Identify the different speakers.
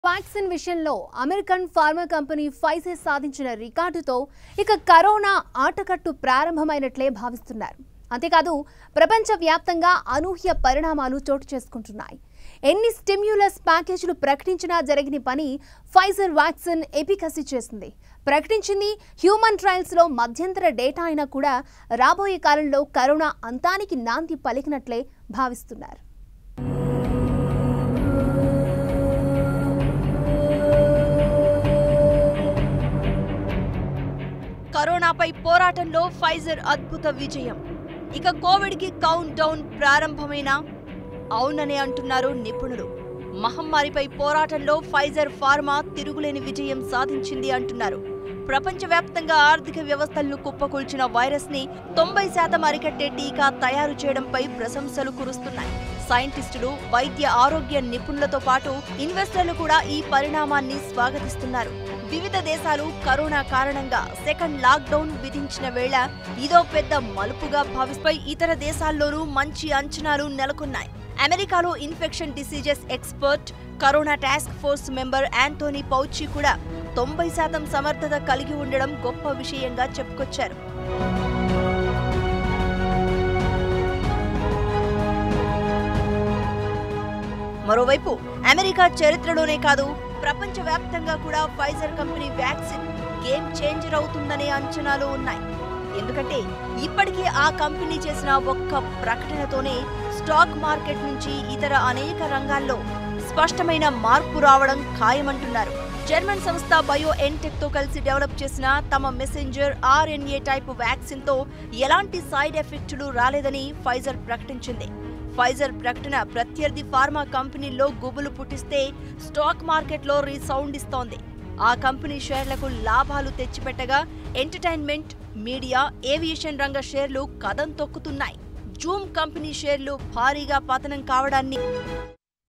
Speaker 1: vaccine విషయంలో American pharma company Pfizer సాధించిన రికార్డుతో ఇక కరోనా ఆటకట్టు ప్రారంభమైనట్లే భావిస్తున్నారు అంతేకాదు ప్రపంచవ్యాప్తంగా అనూహ్య పరిణామాలు చోటు చేసుకుంటున్నాయి ఎన్ని స్టిమ్యులస్ ప్యాకేజీలు ప్రకటించినా జరిగిన పని ఫైజర్ వ్యాక్సిన్ ఎపికసీ చేసింది ప్రకటించింది హ్యూమన్ ట్రయల్స్లో మధ్యంతర డేటా అయినా కూడా రాబోయే కాలంలో కరోనా అంతానికి నాంది పలికినట్లే భావిస్తున్నారు
Speaker 2: కరోనాపై పోరాటంలో ఫైజర్ అద్భుత విజయం ఇక కోవిడ్ కి కౌంట్ డౌన్ ప్రారంభమైనా అవుననే అంటున్నారు నిపుణులు మహమ్మారిపై పోరాటంలో ఫైజర్ ఫార్మా తిరుగులేని విజయం సాధించింది అంటున్నారు ప్రపంచవ్యాప్తంగా ఆర్థిక వ్యవస్థలను కుప్పకూల్చిన వైరస్ ని తొంభై శాతం అరికట్టే టీకా తయారు చేయడంపై ప్రశంసలు కురుస్తున్నాయి సైంటిస్టులు వైద్య ఆరోగ్య నిపుణులతో పాటు ఇన్వెస్టర్లు కూడా ఈ పరిణామాన్ని స్వాగతిస్తున్నారు వివిధ దేశాలు కరోనా కారణంగా సెకండ్ లాక్డౌన్ విధించిన వేళ ఇదో పెద్ద మలుపుగా భావిస్తూ ఇతర దేశాల్లోనూ మంచి అంచనాలు నెలకొన్నాయి అమెరికాలో infection diseases expert corona task force member Anthony Fauci కూడా తొంభై శాతం సమర్థత కలిగి ఉండడం గొప్ప విషయంగా చెప్పుకొచ్చారు మరోవైపు అమెరికా చరిత్రలోనే కాదు ప్రపంచవ్యాప్తంగా కూడా Pfizer company vaccine game changer అవుతుందనే అంచనాలు ఉన్నాయి ఎందుకంటే ఇప్పటికే ఆ కంపెనీ చేసిన ఒక్క ప్రకటనతోనే స్టాక్ మార్కెట్ నుంచి ఇతర అనేక రంగాల్లో స్పష్టమైన మార్పు రావడం ఖాయమంటున్నారు జర్మన్ సంస్థ బయో ఎన్టెక్ తో కలిసి డెవలప్ చేసిన తమ మెసెంజర్ ఆర్ఎన్ఏ టైప్ వ్యాక్సిన్ తో ఎలాంటి సైడ్ ఎఫెక్టులు రాలేదని ఫైజర్ ప్రకటించింది ఫైజర్ ప్రకటన ప్రత్యర్థి ఫార్మా కంపెనీల్లో గుబులు పుట్టిస్తే స్టాక్ మార్కెట్లో రీసౌండ్ ఇస్తోంది ఆ కంపెనీ షేర్లకు లాభాలు తెచ్చిపెట్టగా ఎంటర్టైన్మెంట్ మీడియా ఏవియేషన్ రంగ షేర్లు కదం తొక్కుతున్నాయి జూమ్ కంపెనీ షేర్లు భారీగా పతనం కావడాన్ని